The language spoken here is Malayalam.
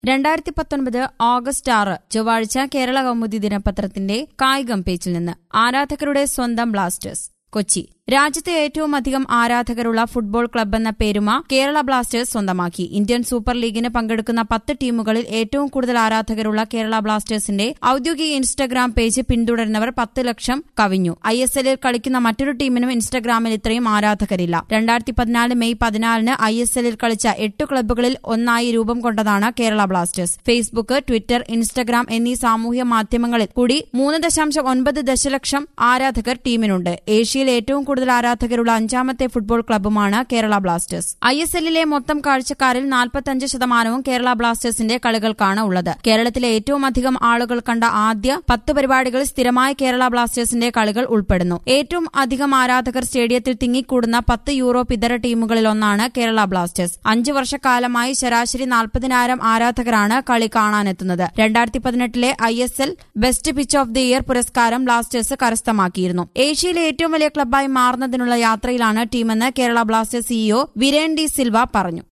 രണ്ടായിരത്തി പത്തൊൻപത് ഓഗസ്റ്റ് ആറ് ചൊവ്വാഴ്ച കേരള കൗമുദി ദിനപത്രത്തിന്റെ കായികം പേജിൽ നിന്ന് ആരാധകരുടെ സ്വന്തം ബ്ലാസ്റ്റേഴ്സ് കൊച്ചി രാജ്യത്തെ ഏറ്റവും അധികം ആരാധകരുള്ള ഫുട്ബോൾ ക്ലബ് എന്ന പേരുമ കേരള ബ്ലാസ്റ്റേഴ്സ് സ്വന്തമാക്കി ഇന്ത്യൻ സൂപ്പർ ലീഗിന് പങ്കെടുക്കുന്ന പത്ത് ടീമുകളിൽ ഏറ്റവും കൂടുതൽ ആരാധകരുള്ള കേരള ബ്ലാസ്റ്റേഴ്സിന്റെ ഔദ്യോഗിക ഇൻസ്റ്റഗ്രാം പേജ് പിന്തുടരുന്നവർ പത്ത് ലക്ഷം കവിഞ്ഞു ഐ എസ് എല്ലിൽ കളിക്കുന്ന മറ്റൊരു ടീമിനും ഇൻസ്റ്റഗ്രാമിൽ ഇത്രയും ആരാധകരില്ല രണ്ടായിരത്തി പതിനാല് മെയ് പതിനാലിന് ഐ എസ് എല്ലിൽ കളിച്ച എട്ട് ക്ലബ്ബുകളിൽ ഒന്നായി രൂപം കൊണ്ടതാണ് Kerala Blasters Facebook Twitter Instagram എന്നീ സാമൂഹ്യ മാധ്യമങ്ങളിൽ കൂടി മൂന്ന് ദശാംശം ഒൻപത് ദശലക്ഷം ആരാധകർ ടീമിനുണ്ട് ഏഷ്യയിൽ ഏറ്റവും കൂടുതൽ ആരാധകരുള്ള അഞ്ചാമത്തെ ഫുട്ബോൾ ക്ലബ്ബുമാണ് കേരള ബ്ലാസ്റ്റേഴ്സ് ഐ എസ് എല്ലിലെ മൊത്തം കാഴ്ചക്കാരിൽ നാൽപ്പത്തഞ്ച് ശതമാനവും കേരള ബ്ലാസ്റ്റേഴ്സിന്റെ കളികൾക്കാണ് ഉള്ളത് കേരളത്തിലെ ഏറ്റവും അധികം ആളുകൾ കണ്ട ആദ്യ പത്ത് പരിപാടികളിൽ സ്ഥിരമായി കേരള ബ്ലാസ്റ്റേഴ്സിന്റെ കളികൾ ഉൾപ്പെടുന്നു ഏറ്റവും അധികം ആരാധകർ സ്റ്റേഡിയത്തിൽ തിങ്ങിക്കൂടുന്ന പത്ത് യൂറോപ്പ് ഇതര ടീമുകളിലൊന്നാണ് കേരള ബ്ലാസ്റ്റേഴ്സ് അഞ്ചു വർഷക്കാലമായി ശരാശരി നാൽപ്പതിനായിരം ആരാധകരാണ് കളി കാണാനെത്തുന്നത് രണ്ടായിരത്തി പതിനെട്ടിലെ I S L best pitch of the year പുരസ്കാരം ബ്ലാസ്റ്റേഴ്സ് കരസ്ഥമാക്കിയിരുന്നു ഏഷ്യയിലെ ഏറ്റവും വലിയ ക്ലബ്ബായി മാറുന്നതിനുള്ള യാത്രയിലാണ് ടീമെന്ന് കേരള ബ്ലാസ്റ്റേഴ്സ് സിഇഒ വിരേൻ ഡി സിൽവ പറഞ്ഞു